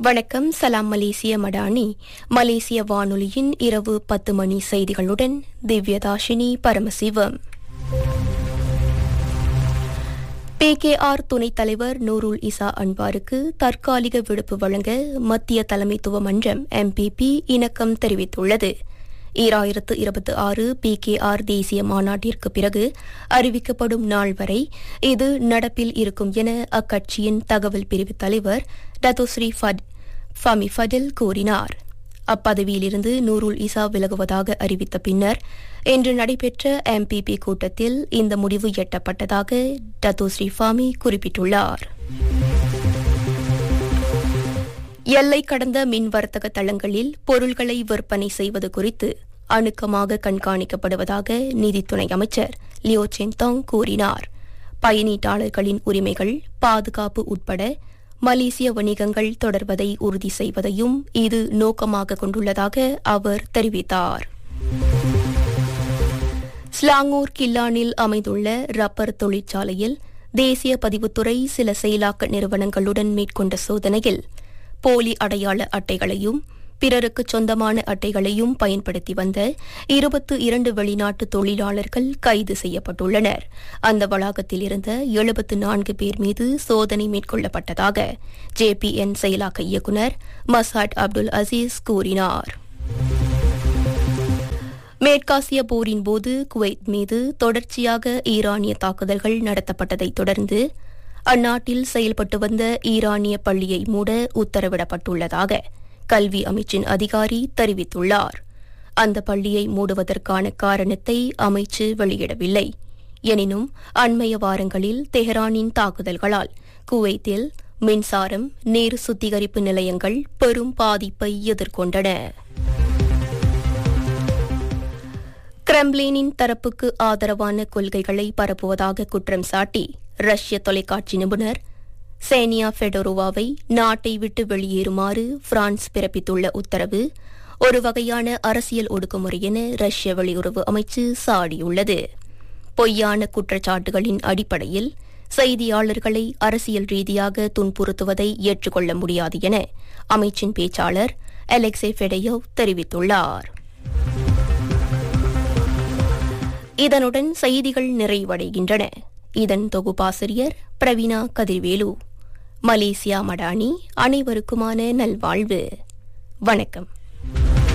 வணக்கம் சலாம் மலேசிய மடானி மலேசிய வானொலியின் இரவு பத்து மணி செய்திகளுடன் திவ்யதாஷினி பரமசிவம் பிகேஆர் துணைத் தலைவர் நூருல் இசா அன்வாருக்கு தற்காலிக விடுப்பு வழங்க மத்திய தலைமைத்துவ மன்றம் எம்பிபி இணக்கம் தெரிவித்துள்ளது ஈராயிரத்து இருபத்தி ஆறு பிகேஆர் தேசிய மாநாட்டிற்கு பிறகு அறிவிக்கப்படும் நாள் வரை இது நடப்பில் இருக்கும் என அக்கட்சியின் தகவல் பிரிவு தலைவர் டத்தோஸ்ரீ ஃபமி ஃபடில் கூறினார் அப்பதவியிலிருந்து நூருல் இசா விலகுவதாக அறிவித்த பின்னர் இன்று நடைபெற்ற எம்பிபி கூட்டத்தில் இந்த முடிவு எட்டப்பட்டதாக டத்தோஸ்ரீ ஃபாமி குறிப்பிட்டுள்ளார் எல்லை கடந்த மின் வர்த்தக தளங்களில் பொருள்களை விற்பனை செய்வது குறித்து அணுக்கமாக கண்காணிக்கப்படுவதாக நிதித்துறை அமைச்சர் லியோ சென்தாங் கூறினார் பயணீட்டாளர்களின் உரிமைகள் பாதுகாப்பு உட்பட மலேசிய வணிகங்கள் தொடர்வதை உறுதி செய்வதையும் இது நோக்கமாக கொண்டுள்ளதாக அவர் தெரிவித்தார் ஸ்லாங்கூர் கில்லானில் அமைந்துள்ள ரப்பர் தொழிற்சாலையில் தேசிய பதிவுத்துறை சில செயலாக்க நிறுவனங்களுடன் மேற்கொண்ட சோதனையில் போலி அடையாள அட்டைகளையும் பிறருக்கு சொந்தமான அட்டைகளையும் பயன்படுத்தி வந்த இருபத்து இரண்டு வெளிநாட்டு தொழிலாளர்கள் கைது செய்யப்பட்டுள்ளனர் அந்த வளாகத்தில் இருந்த எழுபத்து நான்கு பேர் மீது சோதனை மேற்கொள்ளப்பட்டதாக ஜேபிஎன் செயலாக்க இயக்குநர் மசாட் அப்துல் அசீஸ் கூறினார் மேற்காசிய போரின் போது குவைத் மீது தொடர்ச்சியாக ஈரானிய தாக்குதல்கள் நடத்தப்பட்டதைத் தொடர்ந்து அந்நாட்டில் செயல்பட்டு வந்த ஈரானிய பள்ளியை மூட உத்தரவிடப்பட்டுள்ளதாக கல்வி அமைச்சின் அதிகாரி தெரிவித்துள்ளார் அந்த பள்ளியை மூடுவதற்கான காரணத்தை அமைச்சு வெளியிடவில்லை எனினும் அண்மைய வாரங்களில் தெஹரானின் தாக்குதல்களால் குவைத்தில் மின்சாரம் நீர் சுத்திகரிப்பு நிலையங்கள் பெரும் பாதிப்பை எதிர்கொண்டன கிரெம்ளினின் தரப்புக்கு ஆதரவான கொள்கைகளை பரப்புவதாக குற்றம் சாட்டி ரஷ்ய தொலைக்காட்சி நிபுணர் சேனியா ஃபெடோரோவாவை நாட்டை விட்டு வெளியேறுமாறு பிரான்ஸ் பிறப்பித்துள்ள உத்தரவு ஒரு வகையான அரசியல் ஒடுக்குமுறை என ரஷ்ய வெளியுறவு அமைச்சு சாடியுள்ளது பொய்யான குற்றச்சாட்டுகளின் அடிப்படையில் செய்தியாளர்களை அரசியல் ரீதியாக துன்புறுத்துவதை ஏற்றுக்கொள்ள முடியாது என அமைச்சின் பேச்சாளர் அலெக்சே ஃபெடயோவ் தெரிவித்துள்ளார் இதனுடன் செய்திகள் நிறைவடைகின்றன இதன் தொகுப்பாசிரியர் பிரவீனா கதிர்வேலு மலேசியா மடானி அனைவருக்குமான நல்வாழ்வு வணக்கம்